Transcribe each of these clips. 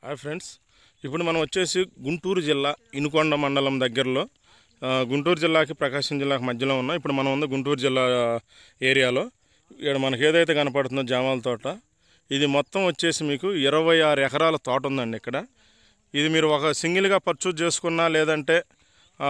hi friends ఇప్పుడు మనం వచ్చేసి గుంటూరు జిల్లా ఇనుకొండ మండలం దగ్గరలో ఆ, గుంటూరు జిల్లాకి ప్రకాశం జిల్లాకి మధ్యలో ఉన్నాం ఇప్పుడు మనం ఉంది గుంటూరు జిల్లా ఏరియాలో ఇక్కడ మనకి ఏదైతే కనపడుతుందో జామాల తోట ఇది మొత్తం వచ్చేసి మీకు ఇరవై ఆరు ఎకరాల తోట ఉందండి ఇక్కడ ఇది మీరు ఒక సింగిల్గా పర్చేజ్ చేసుకున్నా లేదంటే ఆ,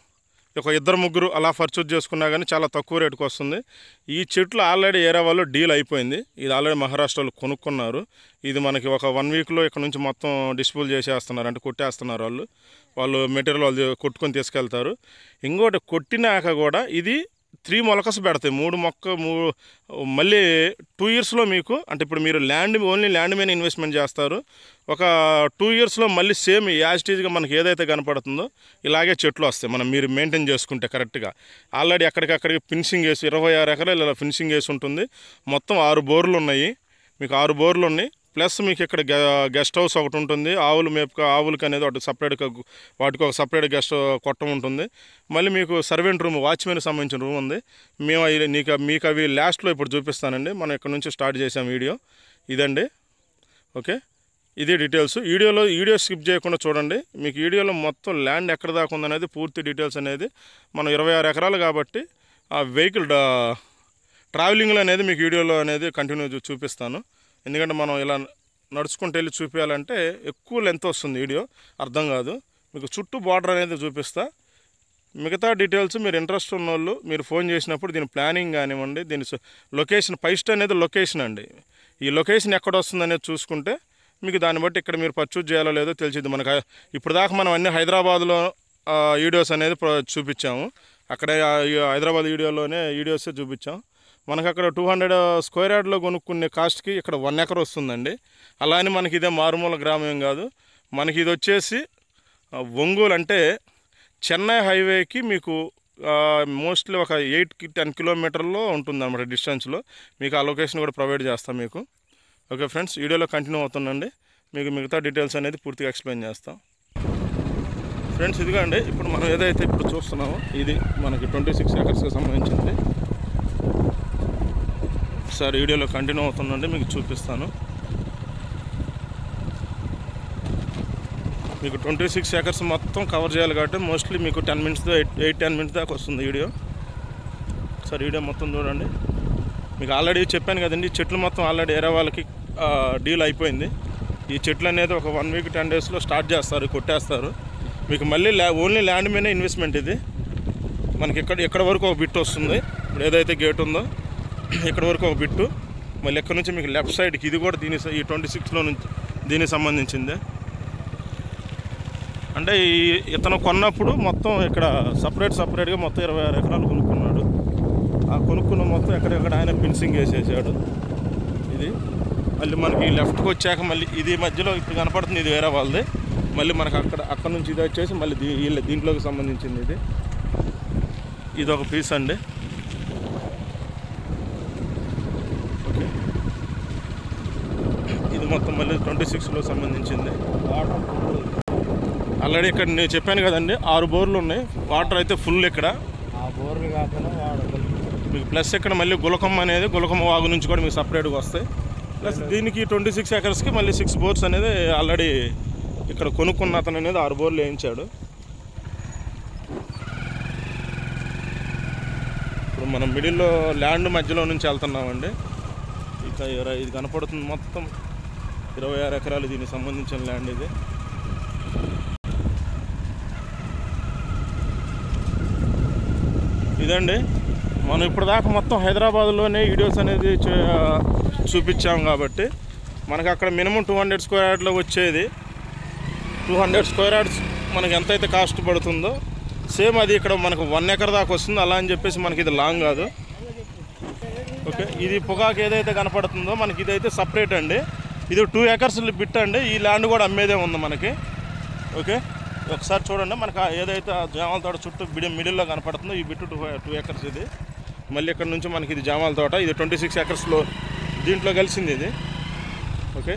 ఒక ఇద్దరు ముగ్గురు అలా పర్చేజ్ చేసుకున్నా కానీ చాలా తక్కువ రేటుకి వస్తుంది ఈ చెట్లు ఆల్రెడీ ఏరే వాళ్ళు డీల్ అయిపోయింది ఇది ఆల్రెడీ మహారాష్ట్రలో కొనుక్కున్నారు ఇది మనకి ఒక వన్ వీక్లో ఇక్కడ నుంచి మొత్తం డిస్పోజ్ చేసేస్తున్నారు అంటే కొట్టేస్తున్నారు వాళ్ళు వాళ్ళు మెటీరియల్ వాళ్ళు కొట్టుకొని తీసుకెళ్తారు ఇంకోటి కొట్టినాక కూడా ఇది త్రీ మొలకస్ పెడతాయి మూడు మొక్క మూ మళ్ళీ టూ ఇయర్స్లో మీకు అంటే ఇప్పుడు మీరు ల్యాండ్ ఓన్లీ ల్యాండ్ మీద ఇన్వెస్ట్మెంట్ చేస్తారు ఒక టూ ఇయర్స్లో మళ్ళీ సేమ్ యాజిటీజ్గా మనకి ఏదైతే కనపడుతుందో ఇలాగే చెట్లు వస్తాయి మనం మీరు మెయింటైన్ చేసుకుంటే కరెక్ట్గా ఆల్రెడీ అక్కడికక్కడికి ఫినిషింగ్ వేసి ఇరవై ఆరు ఎకరాలు ఇలా ఫినిషింగ్ వేసి ఉంటుంది మొత్తం ఆరు బోర్లు ఉన్నాయి మీకు ఆరు బోర్లు ఉన్నాయి ప్లస్ మీకు ఇక్కడ గె- గెస్ట్ హౌస్ ఒకటి ఉంటుంది ఆవులు మేపుక ఆవులకి అనేది ఒకటి సపరేట్గా గు- వాటికి ఒక సపరేట్ గెస్ట్ కొట్టం ఉంటుంది మళ్ళీ మీకు సర్వెంట్ రూమ్ వాచ్మెన్కి సంబంధించిన రూమ్ ఉంది మేము అవి నీకు మీకు అవి లాస్ట్లో ఇప్పుడు చూపిస్తానండి మనం ఇక్కడ నుంచి స్టార్ట్ చేసాం వీడియో ఇదండి ఓకే ఇది డీటెయిల్స్ వీడియోలో వీడియో స్కిప్ చేయకుండా చూడండి మీకు వీడియోలో మొత్తం ల్యాండ్ ఎక్కడ దాకా ఉందనేది పూర్తి డీటెయిల్స్ అనేది మనం ఇరవై ఆరు ఎకరాలు కాబట్టి ఆ వెహికల్ ట్రావెలింగ్లో అనేది మీకు వీడియోలో అనేది కంటిన్యూ చూ- చూపిస్తాను ఎందుకంటే మనం ఇలా నడుచుకుంటూ వెళ్ళి చూపించాలంటే ఎక్కువ లెంత్ వస్తుంది వీడియో అర్థం కాదు మీకు చుట్టూ బార్డర్ అనేది చూపిస్తా మిగతా డీటెయిల్స్ మీరు ఇంట్రెస్ట్ ఉన్న వాళ్ళు మీరు ఫోన్ చేసినప్పుడు దీని ప్లానింగ్ కానివ్వండి దీని స- లొకేషన్ ఫస్ట్ అనేది లొకేషన్ అండి ఈ లొకేషన్ ఎక్కడ వస్తుంది అనేది చూసుకుంటే మీకు దాన్ని బట్టి ఇక్కడ మీరు పర్చేజ్ చేయాలో లేదో తెలిసింది మనకు ఇప్పుడు దాకా మనం అన్ని హైదరాబాద్లో ఆ, వీడియోస్ అనేది ప్ర- చూపించాము అక్కడే ఆ, ఈ హైదరాబాద్ వీడియోలోనే వీడియోస్ చూపించాం మనకు అక్కడ టూ హండ్రెడ్ స్క్వేర్ యార్డ్లో కొనుక్కునే కాస్ట్కి ఇక్కడ వన్ ఎకర్ వస్తుందండి అలా అని మనకి ఇదే మారుమూల గ్రామం ఏం కాదు మనకి ఇది వచ్చేసి ఆ, ఒంగోలు అంటే చెన్నై హైవేకి మీకు మోస్ట్లీ ఒక ఎయిట్ టెన్ కిలోమీటర్లో ఉంటుంది అనమాట డిస్టెన్స్లో మీకు ఆ లొకేషన్ కూడా ప్రొవైడ్ చేస్తాం మీకు ఓకే ఫ్రెండ్స్ వీడియోలో కంటిన్యూ అవుతుందండి మీకు మిగతా డీటెయిల్స్ అనేది పూర్తిగా ఎక్స్ప్లెయిన్ చేస్తాం ఫ్రెండ్స్ ఇదిగోండి ఇప్పుడు మనం ఏదైతే ఇప్పుడు చూస్తున్నామో ఇది మనకి ట్వంటీ సిక్స్ ఎకర్స్కి సంబంధించింది సార్ వీడియోలో కంటిన్యూ అవుతుందండి మీకు చూపిస్తాను మీకు ట్వంటీ సిక్స్ ఎకర్స్ మొత్తం కవర్ చేయాలి కాబట్టి మోస్ట్లీ మీకు ten minutes eight eight ten minutes దాకా వస్తుంది వీడియో సార్ వీడియో మొత్తం చూడండి మీకు ఆల్రెడీ చెప్పాను కదండి ఈ చెట్లు మొత్తం ఆల్రెడీ ఏరే వాళ్ళకి డీల్ అయిపోయింది ఈ చెట్లు అనేది ఒక వన్ వీక్ టెన్ డేస్లో స్టార్ట్ చేస్తారు కొట్టేస్తారు మీకు మళ్ళీ ల్యా ఓన్లీ ల్యాండ్ మీదే ఇన్వెస్ట్మెంట్ ఇది మనకి ఇక్కడ ఇక్కడ వరకు ఒక బిట్ వస్తుంది ఇప్పుడు ఏదైతే గేట్ ఉందో ఇక్కడ వరకు ఒక బిట్టు మళ్ళీ ఎక్కడ నుంచి మీకు లెఫ్ట్ సైడ్కి ఇది కూడా దీని స- ఈ ట్వంటీ సిక్స్లో నుంచి దీనికి సంబంధించిందే అంటే ఈ ఇతను కొన్నప్పుడు మొత్తం ఇక్కడ సపరేట్ సపరేట్గా మొత్తం ఇరవై ఆరు ఎకరాలు కొనుక్కున్నాడు ఆ కొనుక్కున్న మొత్తం ఎక్కడెక్కడ ఆయన ఫినిషింగ్ వేసేసాడు ఇది మళ్ళీ మనకి లెఫ్ట్కి వచ్చాక మళ్ళీ ఇది మధ్యలో ఇప్పుడు కనపడుతుంది ఇది వేరే వాళ్ళది మళ్ళీ మనకు అక్కడ అక్కడ నుంచి ఇది వచ్చేసి మళ్ళీ దీ వీళ్ళ దీంట్లోకి సంబంధించింది ఇది ఇది ఒక పీస్ అండి ఓకే ఇది మొత్తం మళ్ళీ ట్వంటీ సిక్స్లో సంబంధించింది ఆల్రెడీ ఇక్కడ నేను చెప్పాను కదండి ఆరు బోర్లు ఉన్నాయి వాటర్ అయితే ఫుల్ ఇక్కడ ఆ బోర్లు కాకుండా వాడగలు మీకు ప్లస్ ఇక్కడ మళ్ళీ గులకమ్మ అనేది గులకమ్మ వాగు నుంచి కూడా మీకు సపరేట్గా వస్తాయి ప్లస్ దీనికి ట్వంటీ సిక్స్ ఎకర్స్కి మళ్ళీ సిక్స్ బోర్స్ అనేది ఆల్రెడీ ఇక్కడ కొనుక్కున్న అతను అనేది ఆరు బోర్లు వేయించాడు ఇప్పుడు మనం మిడిల్లో ల్యాండ్ మధ్యలో నుంచి వెళ్తున్నామండి ఇక ఇర- ఇది కనపడుతుంది మొత్తం ఇరవై ఆరు ఎకరాలు దీనికి సంబంధించిన ల్యాండ్ ఇది ఇదండి మనం ఇప్పుడు దాకా మొత్తం హైదరాబాద్లోనే వీడియోస్ అనేది చూ- చూపించాం కాబట్టి మనకి అక్కడ మినిమం టూ హండ్రెడ్ స్క్వేర్ యార్డ్లో వచ్చేది టూ హండ్రెడ్ స్క్వేర్ యార్డ్స్ మనకి ఎంతైతే కాస్ట్ పడుతుందో సేమ్ అది ఇక్కడ మనకు వన్ ఎకర్ దాకా వస్తుంది అలా అని చెప్పేసి మనకి ఇది లాంగ్ కాదు ఓకే ఇది పొగాకు ఏదైతే కనపడుతుందో మనకి ఇదైతే సపరేట్ అండి ఇది టూ ఎకర్స్ బిట్ అండి ఈ ల్యాండ్ కూడా అమ్మేదే ఉంది మనకి ఓకే ఒకసారి చూడండి మనకు ఆ ఏదైతే ఆ జామాల తోట చుట్టూ బిడి మిడిల్లో కనపడుతుందో ఈ బిట్టు టూ టూ ఎకర్స్ ఇది మళ్ళీ ఇక్కడ నుంచి మనకి ఇది జామాల తోట ఇది ట్వంటీ సిక్స్ ఎకర్స్లో దీంట్లో కలిసింది ఇది ఓకే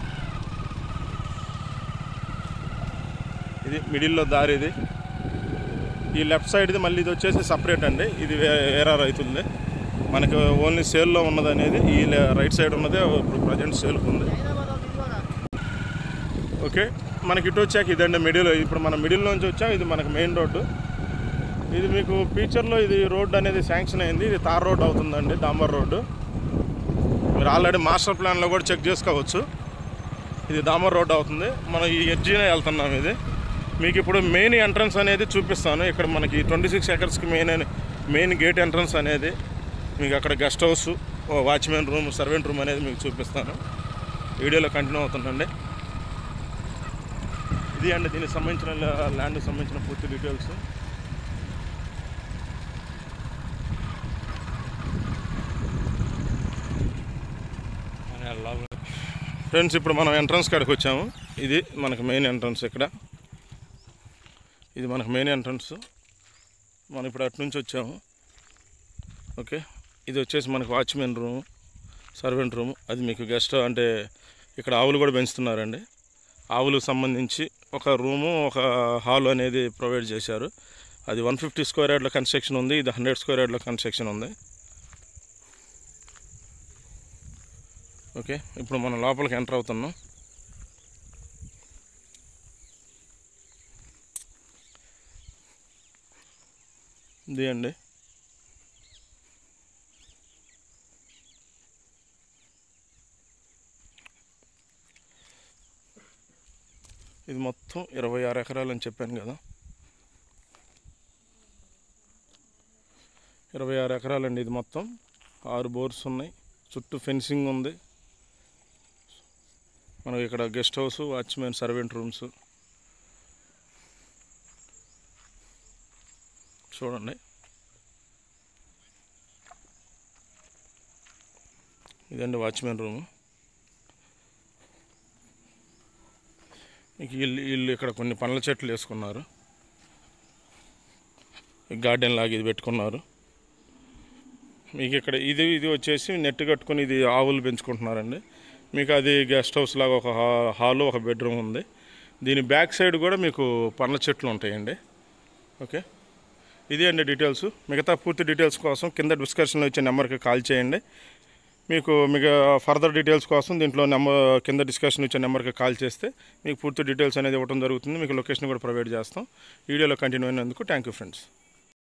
ఇది మిడిల్లో దారి ఇది ఈ లెఫ్ట్ సైడ్ది మళ్ళీ ఇది వచ్చేసి సపరేట్ అండి ఇది వే- వేరే రైతులది మనకి ఓన్లీ సేల్లో ఉన్నది అనేది ఈ లే- రైట్ సైడ్ ఉన్నదే ఇప్పుడు ప్రజెంట్ సేల్కి ఉంది ఓకే మనకి ఇటు వచ్చాక ఇదండి మిడిల్ ఇప్పుడు మనం మిడిల్ నుంచి వచ్చాం ఇది మనకు మెయిన్ రోడ్డు ఇది మీకు ఫ్యూచర్లో ఇది రోడ్డు అనేది శాంక్షన్ అయింది ఇది తార్ రోడ్ అవుతుందండి డాంబర్ రోడ్డు మీరు ఆల్రెడీ మాస్టర్ ప్లాన్లో కూడా చెక్ చేసుకోవచ్చు ఇది దామర్ రోడ్ అవుతుంది మనం ఈ ఎడ్జినే వెళ్తున్నాం ఇది మీకు ఇప్పుడు మెయిన్ ఎంట్రన్స్ అనేది చూపిస్తాను ఇక్కడ మనకి ట్వంటీ సిక్స్ ఎకర్స్కి మెయిన్ మెయిన్ గేట్ ఎంట్రన్స్ అనేది మీకు అక్కడ guest house watchman room servant room అనేది మీకు చూపిస్తాను వీడియోలో కంటిన్యూ అవుతుందండి ఇది అండి దీనికి సంబంధించిన ల్యాండ్కి సంబంధించిన పూర్తి డీటెయిల్స్ అని లోపల ఫ్రెండ్స్ ఇప్పుడు మనం ఎంట్రన్స్ కాడికి వచ్చాము ఇది మనకు మెయిన్ ఎంట్రన్స్ ఇక్కడ ఇది మనకు మెయిన్ ఎంట్రన్స్ మనం ఇప్పుడు అటు నుంచి వచ్చాము ఓకే ఇది వచ్చేసి మనకు వాచ్మెన్ రూమ్ సర్వెంట్ రూమ్ అది మీకు గెస్ట్ అంటే ఇక్కడ ఆవులు కూడా పెంచుతున్నారండి ఆవులకు సంబంధించి ఒక రూము ఒక హాల్ అనేది ప్రొవైడ్ చేశారు అది వన్ ఫిఫ్టీ స్క్వేర్ యార్డ్లో కన్స్ట్రక్షన్ ఉంది ఇది హండ్రెడ్ స్క్వేర్ యార్డ్లో కన్స్ట్రక్షన్ ఉంది ఓకే ఇప్పుడు మనం లోపలికి ఎంటర్ అవుతున్నాం ఇది అండి ఇది మొత్తం ఇరవై ఆరు ఎకరాలు అని చెప్పాను కదా ఇరవై ఆరు ఎకరాలండి ఇది మొత్తం ఆరు బోర్స్ ఉన్నాయి చుట్టూ ఫెన్సింగ్ ఉంది మనకి ఇక్కడ guest house watchman servant rooms చూడండి ఇదండి వాచ్మెన్ రూమ్ మీకు ఇల్లు ఇల్లు ఇక్కడ కొన్ని పండ్ల చెట్లు వేసుకున్నారు గార్డెన్ లాగా ఇది పెట్టుకున్నారు మీకు ఇక్కడ ఇది ఇది వచ్చేసి నెట్ కట్టుకొని ఇది ఆవులు పెంచుకుంటున్నారండి మీకు అది గెస్ట్ హౌస్ లాగా ఒక హా- హాలు ఒక బెడ్రూమ్ ఉంది దీని బ్యాక్ సైడ్ కూడా మీకు పండ్ల చెట్లు ఉంటాయండి ఓకే ఇది అండి డీటెయిల్స్ మిగతా పూర్తి డీటెయిల్స్ కోసం కింద డిస్కషన్లో ఇచ్చే నెంబర్కి కాల్ చేయండి మీకు మీకు ఫర్దర్ డీటెయిల్స్ కోసం దీంట్లో నెంబర్ కింద డిస్కషన్ ఇచ్చే నెంబర్కి కాల్ చేస్తే మీకు పూర్తి డీటెయిల్స్ అనేది ఇవ్వడం జరుగుతుంది మీకు లొకేషన్ కూడా ప్రొవైడ్ చేస్తాం వీడియోలో కంటిన్యూ అయినందుకు థ్యాంక్ యూ ఫ్రెండ్స్